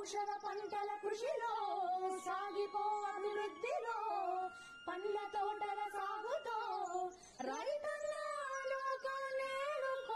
ఔషధ పంటల కృషిలో సాగిపో అభివృద్ధిలో పండ్ల తోటల సాగుతో రైతన్న లోకాన్నేలుకో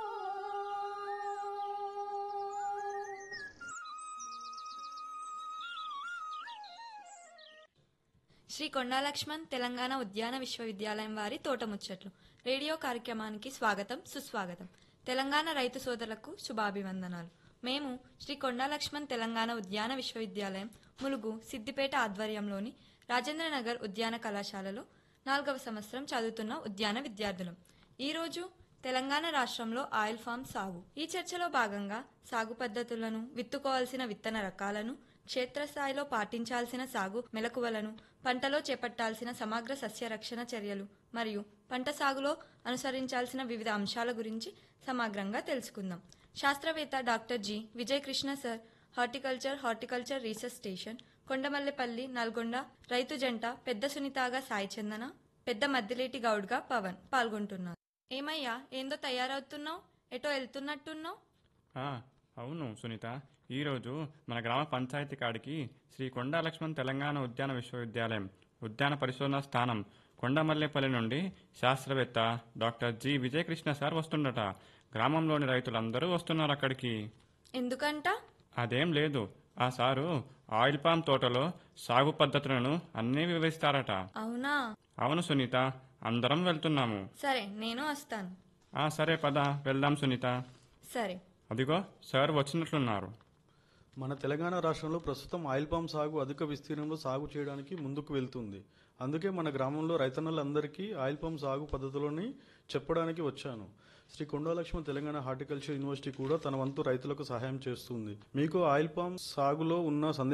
శ్రీ కొండా లక్ష్మణ్ తెలంగాణ ఉద్యాన విశ్వవిద్యాలయం వారి తోటముచ్చట్లు రేడియో కార్యక్రమానికి స్వాగతం సుస్వాగతం తెలంగాణ రైతు సోదరులకు శుభాభివందనాలు మేము శ్రీ కొండా లక్ష్మణ్ తెలంగాణ ఉద్యాన విశ్వవిద్యాలయం ములుగు సిద్దిపేట ఆధ్వర్యంలోని రాజేంద్రనగర్ ఉద్యాన కళాశాలలో నాలుగవ సంవత్సరం చదువుతున్న ఉద్యాన విద్యార్థులం ఈరోజు తెలంగాణ రాష్ట్రంలో ఆయిల్ ఫామ్ సాగు ఈ చర్చలో భాగంగా సాగు పద్ధతులను విత్తుకోవాల్సిన విత్తన రకాలను క్షేత్రస్థాయిలో పాటించాల్సిన సాగు మెలకువలను పంటలో చేపట్టాల్సిన సమగ్ర సస్యరక్షణ చర్యలు మరియు పంట సాగులో అనుసరించాల్సిన వివిధ అంశాల గురించి సమగ్రంగా తెలుసుకుందాం శాస్త్రవేత్త doctor G Vijay Krishna sir horticulture horticulture research station Kondamallepally Nalgonda రైతు జంట పెద్ద సునీతాగా సాయి చందన పెద్ద మద్దిలేటి గౌడ్గా పవన్ పాల్గొంటున్నారు ఏమయ్యా ఏందో తయారవుతున్నావు ఎటో వెళ్తున్నట్టున్నావు ఆ, అవును సునీత ఈరోజు మన గ్రామ పంచాయతీ కాడికి శ్రీ కొండా లక్ష్మణ్ తెలంగాణ ఉద్యాన విశ్వవిద్యాలయం ఉద్యాన పరిశోధన స్థానం కొండమల్లేపల్లి నుండి శాస్త్రవేత్త డాక్టర్ జి విజయకృష్ణ సార్ వస్తుండట గ్రామంలోని రైతులందరూ వస్తున్నారు అక్కడికి ఎందుకంట అదేం లేదు ఆ సారు ఆయిల్ పామ్ తోటలో సాగు పద్ధతులను అన్నీ వివరిస్తారట అవునా అవును సునీత అందరం వెళ్తున్నాము సరే నేను వస్తాను ఆ సరే పద వెళ్దాం సునీత సరే అదిగో సార్ వచ్చినట్లున్నారు మన తెలంగాణ రాష్ట్రంలో ప్రస్తుతం ఆయిల్ పామ్ సాగు అధిక విస్తీర్ణంలో సాగు చేయడానికి ముందుకు వెళ్తుంది అందుకే మన గ్రామంలో రైతన్నలందరికీ ఆయిల్ పామ్ సాగు పద్ధతులని చెప్పడానికి వచ్చాను శ్రీ కొండలక్ష్మణ్ తెలంగాణ హార్టికల్చర్ యూనివర్సిటీ కూడా తన వంతు రైతులకు సహాయం చేస్తుంది మీకు ఆయిల్ పామ్ సాగులో ఉన్న సందేహం